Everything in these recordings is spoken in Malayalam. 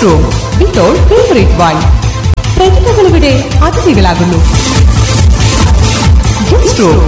റൂം ഇപ്പോൾ ഫേവറേറ്റ് വൺ പ്രതിഭകൾ ഇവിടെ അതിഥികളാകുന്നു ഗസ്റ്റ് റൂം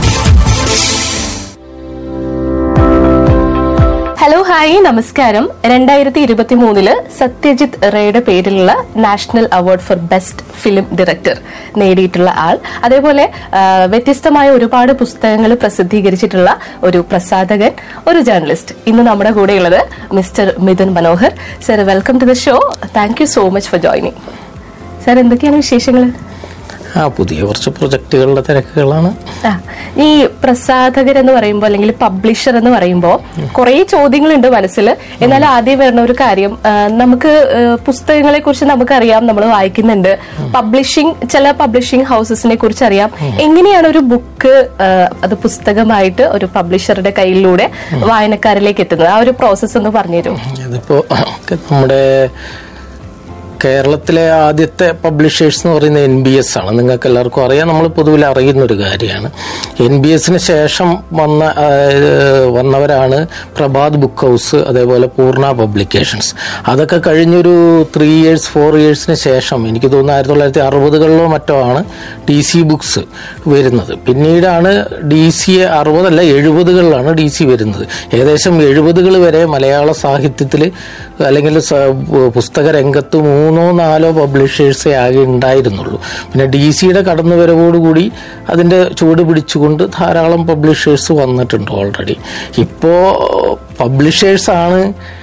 ഹലോ ഹായ് നമസ്കാരം രണ്ടായിരത്തി ഇരുപത്തി മൂന്നില് സത്യജിത് റേയുടെ പേരിലുള്ള national award for best film director നേടിയിട്ടുള്ള ആൾ അതേപോലെ ആ, വ്യത്യസ്തമായ ഒരുപാട് പുസ്തകങ്ങൾ പ്രസിദ്ധീകരിച്ചിട്ടുള്ള ഒരു പ്രസാധകൻ ഒരു ജേർണലിസ്റ്റ് ഇന്ന് നമ്മുടെ കൂടെയുള്ളത് mister Mithun Manohar sir welcome to the show thank you so much for joining sir എന്തൊക്കെയാണ് വിശേഷങ്ങൾ ആ പുതിയ കുറച്ച് പ്രൊജക്ടുകളുടെ തിരക്കുകളാണ് ആ, ഈ പ്രസാധകർ എന്ന് പറയുമ്പോൾ അല്ലെങ്കിൽ പബ്ലിഷർ എന്ന് പറയുമ്പോൾ കുറെ ചോദ്യങ്ങളുണ്ട് മനസ്സിൽ എന്നാൽ ആദ്യം വരുന്ന ഒരു കാര്യം ആ, നമുക്ക് പുസ്തകങ്ങളെ കുറിച്ച് നമുക്കറിയാം നമ്മൾ വായിക്കുന്നുണ്ട് പബ്ലിഷിംഗ് ചില പബ്ലിഷിംഗ് ഹൗസസിനെ കുറിച്ച് അറിയാം എങ്ങനെയാണ് ഒരു ബുക്ക് അത് പുസ്തകമായിട്ട് ഒരു പബ്ലിഷറുടെ കയ്യിലൂടെ വായനക്കാരിലേക്ക് എത്തുന്നത് ആ ഒരു പ്രോസസ്സ് ഒന്ന് പറഞ്ഞുതരും ഇതിപ്പോ നമ്മുടെ കേരളത്തിലെ ആദ്യത്തെ പബ്ലിഷേഴ്സ് എന്ന് പറയുന്നത് എൻ ബി എസ് ആണ് നിങ്ങൾക്ക് എല്ലാവർക്കും അറിയാം നമ്മൾ പൊതുവിൽ അറിയുന്ന ഒരു കാര്യമാണ് എൻ ബി എസിന് ശേഷം വന്ന ആ, ഇത് വന്നവരാണ് പ്രഭാത് ബുക്ക് ഹൗസ് അതേപോലെ പൂർണ്ണ പബ്ലിക്കേഷൻസ് അതൊക്കെ കഴിഞ്ഞൊരു ത്രീ ഇയേഴ്സ് ഫോർ ഇയേഴ്സിന് ശേഷം എനിക്ക് തോന്നുന്നു ആയിരത്തി തൊള്ളായിരത്തി അറുപതുകളിലോ മറ്റോ ആണ് ഡി സി ബുക്സ് വരുന്നത് പിന്നീടാണ് ഡി സി അറുപതല്ല എഴുപതുകളിലാണ് ഡി സി വരുന്നത് ഏകദേശം എഴുപതുകൾ വരെ മലയാള സാഹിത്യത്തിൽ അല്ലെങ്കിൽ സ- പുസ്തക രംഗത്ത് മൂന്നോ നാലോ പബ്ലിഷേഴ്സേ ആകെ ഉണ്ടായിരുന്നുള്ളൂ പിന്നെ ഡി സിയുടെ കടന്നുവരവോടുകൂടി അതിൻ്റെ ചുവട് പിടിച്ചുകൊണ്ട് ധാരാളം പബ്ലിഷേഴ്സ് വന്നിട്ടുണ്ട് ഓൾറെഡി ഇപ്പോൾ പബ്ലിഷേഴ്സാണ്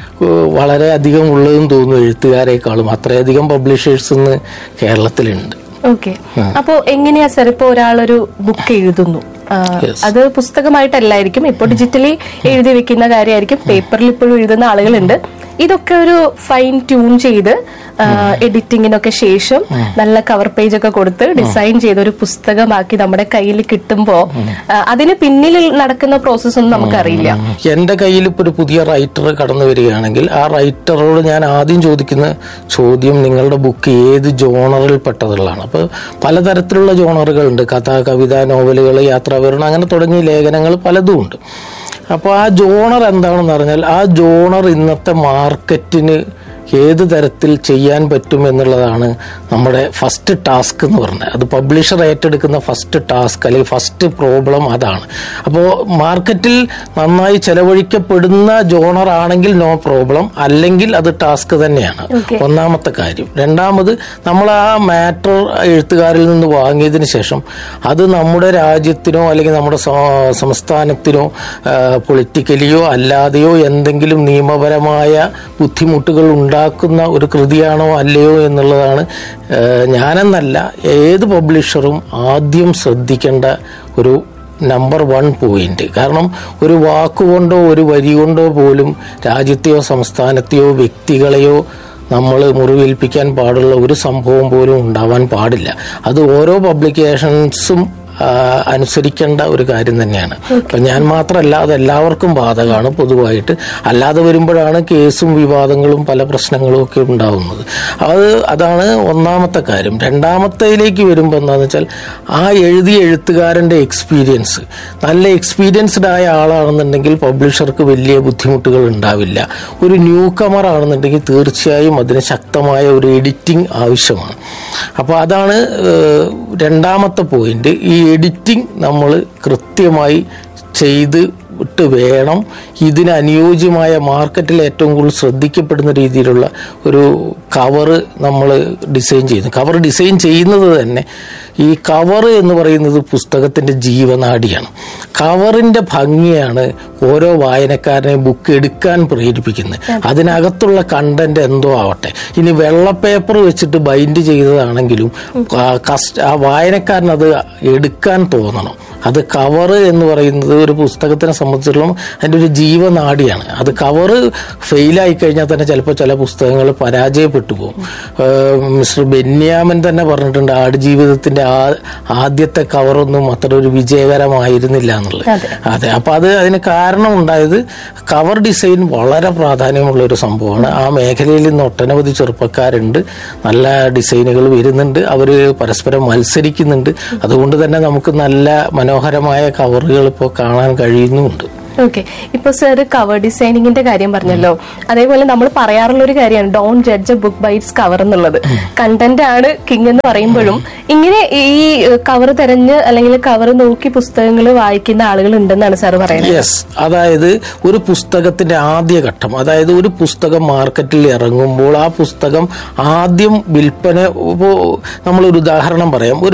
വളരെ അധികം ഉള്ളതെന്ന് തോന്നുന്നു എഴുത്തുകാരെക്കാളും അത്രയധികം പബ്ലിഷേഴ്സ് ഇന്ന് കേരളത്തിലുണ്ട് ഓക്കെ അപ്പോ എങ്ങനെയാ സർ ഇപ്പൊ ഒരാളൊരു ബുക്ക് എഴുതുന്നു ആ, Yes. അത് പുസ്തകമായിട്ടല്ലായിരിക്കും ഇപ്പൊ ഡിജിറ്റലി എഴുതി വെക്കുന്ന കാര്യമായിരിക്കും പേപ്പറിൽ ഇപ്പോഴും എഴുതുന്ന ആളുകളുണ്ട് ഇതൊക്കെ ഒരു ഫൈൻ ട്യൂൺ ചെയ്ത് എഡിറ്റിങ്ങിനൊക്കെ ശേഷം നല്ല കവർ പേജ് ഒക്കെ കൊടുത്ത് ഡിസൈൻ ചെയ്ത ഒരു പുസ്തകമാക്കി നമ്മുടെ കയ്യിൽ കിട്ടുമ്പോ ആ, അതിന് പിന്നിൽ നടക്കുന്ന പ്രോസസ് ഒന്നും നമുക്കറിയില്ല എന്റെ കയ്യിൽ ഇപ്പോൾ ഒരു പുതിയ റൈറ്റർ കടന്നു വരികയാണെങ്കിൽ ആ റൈറ്ററോട് ഞാൻ ആദ്യം ചോദിക്കുന്ന ചോദ്യം നിങ്ങളുടെ ബുക്ക് ഏത് ജോണറിൽ പെട്ടതുള്ളതാണ് അപ്പോൾ പലതരത്തിലുള്ള ജോണറുകളുണ്ട് കഥ കവിത നോവലുകൾ യാത്രാവിവരണം അങ്ങനെ തുടങ്ങിയ ലേഖനങ്ങൾ പലതും ഉണ്ട് അപ്പോൾ ആ ജോണർ എന്താണെന്ന് പറഞ്ഞാൽ ആ ജോണർ ഇന്നത്തെ മാർക്കറ്റിന് ഏത് തരത്തിൽ ചെയ്യാൻ പറ്റും എന്നുള്ളതാണ് നമ്മുടെ ഫസ്റ്റ് ടാസ്ക് എന്ന് പറഞ്ഞത് അത് പബ്ലിഷർ ഏറ്റെടുക്കുന്ന ഫസ്റ്റ് ടാസ്ക് അല്ലെങ്കിൽ ഫസ്റ്റ് പ്രോബ്ലം അതാണ് അപ്പോൾ മാർക്കറ്റിൽ നന്നായി ചെലവഴിക്കപ്പെടുന്ന ജോണർ ആണെങ്കിൽ നോ പ്രോബ്ലം അല്ലെങ്കിൽ അത് ടാസ്ക് തന്നെയാണ് Okay. ഒന്നാമത്തെ ഒന്നാമത്തെ കാര്യം രണ്ടാമത് നമ്മൾ ആ മാറ്റർ എഴുത്തുകാരിൽ നിന്ന് വാങ്ങിയതിന് ശേഷം അത് നമ്മുടെ രാജ്യത്തിനോ അല്ലെങ്കിൽ നമ്മുടെ സ- സംസ്ഥാനത്തിനോ പൊളിറ്റിക്കലിയോ അല്ലാതെയോ എന്തെങ്കിലും നിയമപരമായ ബുദ്ധിമുട്ടുകൾ ഉണ്ടാക്കുന്ന ഒരു കൃതിയാണോ അല്ലയോ എന്നുള്ളതാണ് ആ, ഞാനെന്നല്ല ഏത് പബ്ലിഷറും ആദ്യം ശ്രദ്ധിക്കേണ്ട ഒരു നമ്പർ വൺ പോയിന്റ് കാരണം ഒരു വാക്കുകൊണ്ടോ ഒരു വരി കൊണ്ടോ പോലും രാജ്യത്തെയോ സംസ്ഥാനത്തെയോ വ്യക്തികളെയോ നമ്മൾ മുറിവേൽപ്പിക്കാൻ പാടുള്ള ഒരു സംഭവം പോലും ഉണ്ടാവാൻ പാടില്ല അത് ഓരോ പബ്ലിക്കേഷൻസും ആ, അനുസരിക്കേണ്ട ഒരു കാര്യം തന്നെയാണ് അപ്പൊ ഞാൻ മാത്രമല്ല അത് എല്ലാവർക്കും ബാധകമാണ് പൊതുവായിട്ട് അല്ലാതെ വരുമ്പോഴാണ് കേസും വിവാദങ്ങളും പല പ്രശ്നങ്ങളും ഒക്കെ ഉണ്ടാവുന്നത് അത് അതാണ് ഒന്നാമത്തെ കാര്യം രണ്ടാമത്തേലേക്ക് വരുമ്പോൾ എന്താണെന്ന് വെച്ചാൽ ആ എഴുതിയ എഴുത്തുകാരന്റെ എക്സ്പീരിയൻസ് നല്ല എക്സ്പീരിയൻസ്ഡ് ആയ ആളാണെന്നുണ്ടെങ്കിൽ പബ്ലിഷർക്ക് വലിയ ബുദ്ധിമുട്ടുകൾ ഉണ്ടാവില്ല ഒരു ന്യൂ കമർ ആണെന്നുണ്ടെങ്കിൽ തീർച്ചയായും അതിന് ശക്തമായ ഒരു എഡിറ്റിംഗ് ആവശ്യമാണ് അപ്പോൾ അതാണ് ഏഹ്, രണ്ടാമത്തെ പോയിന്റ് ഈ എഡിറ്റിംഗ് നമ്മൾ കൃത്യമായി ചെയ്ത് ഇട്ട് വേണം ഇതിന് അനുയോജ്യമായ മാർക്കറ്റിൽ ഏറ്റവും കൂടുതൽ ശ്രദ്ധിക്കപ്പെടുന്ന രീതിയിലുള്ള ഒരു കവറ് നമ്മൾ ഡിസൈൻ ചെയ്യുന്നു കവർ ഡിസൈൻ ചെയ്യുന്നത് തന്നെ ഈ കവർ എന്ന് പറയുന്നത് പുസ്തകത്തിന്റെ ജീവനാഡിയാണ് കവറിന്റെ ഭംഗിയാണ് ഓരോ വായനക്കാരനെ ബുക്ക് എടുക്കാൻ പ്രേരിപ്പിക്കുന്നത് അതിനകത്തുള്ള കണ്ടന്റ് എന്തോ ആവട്ടെ ഇനി വെള്ള പേപ്പർ വെച്ചിട്ട് ബൈൻഡ് ചെയ്തതാണെങ്കിലും ആ കസ്റ്റ- ആ വായനക്കാരൻ അത് എടുക്കാൻ തോന്നണം അത് കവറ് എന്ന് പറയുന്നത് ഒരു പുസ്തകത്തിനെ സംബന്ധിച്ചിടത്തോളം അതിൻ്റെ ഒരു ജീവനാഡിയാണ് അത് കവറ് ഫെയിലായി കഴിഞ്ഞാൽ തന്നെ ചിലപ്പോൾ ചില പുസ്തകങ്ങൾ പരാജയപ്പെട്ടു പോകും ഏഹ് മിസ്റ്റർ ബെന്യാമൻ തന്നെ പറഞ്ഞിട്ടുണ്ട് ആടുജീവിതത്തിന്റെ ആ ആദ്യത്തെ കവറൊന്നും അത്ര ഒരു വിജയകരമായിരുന്നില്ല എന്നുള്ളത് അതെ. അതെ അപ്പൊ അത് അതിന് കാരണം ഉണ്ടായത് കവർ ഡിസൈൻ വളരെ പ്രാധാന്യമുള്ള ഒരു സംഭവമാണ് ആ മേഖലയിൽ ഇന്ന് ഒട്ടനവധി ചെറുപ്പക്കാരുണ്ട് നല്ല ഡിസൈനുകൾ വരുന്നുണ്ട് അവർ പരസ്പരം മത്സരിക്കുന്നുണ്ട് അതുകൊണ്ട് തന്നെ നമുക്ക് നല്ല മനോഹരമായ കവറുകൾ ഇപ്പോൾ കാണാൻ കഴിയുന്നുമുണ്ട് ഓക്കെ ഇപ്പൊ സർ കവർ ഡിസൈനിങ്ങിന്റെ കാര്യം പറഞ്ഞല്ലോ അതേപോലെ നമ്മൾ പറയാറുള്ള ഒരു കാര്യമാണ് don't judge a book by its cover എന്നുള്ളത് കണ്ടന്റ് ആണ് കിങ് എന്ന് പറയുമ്പോഴും ഇങ്ങനെ ഈ കവർ തെരഞ്ഞ് അല്ലെങ്കിൽ കവർ നോക്കി പുസ്തകങ്ങൾ വായിക്കുന്ന ആളുകൾ ഉണ്ടെന്നാണ് സാർ പറയുന്നത് യെസ് അതായത് ഒരു പുസ്തകത്തിന്റെ ആദ്യ ഘട്ടം അതായത് ഒരു പുസ്തകം മാർക്കറ്റിൽ ഇറങ്ങുമ്പോൾ ആ പുസ്തകം ആദ്യം വിൽപ്പന ഇപ്പോ നമ്മളൊരു ഉദാഹരണം പറയാം ഒരു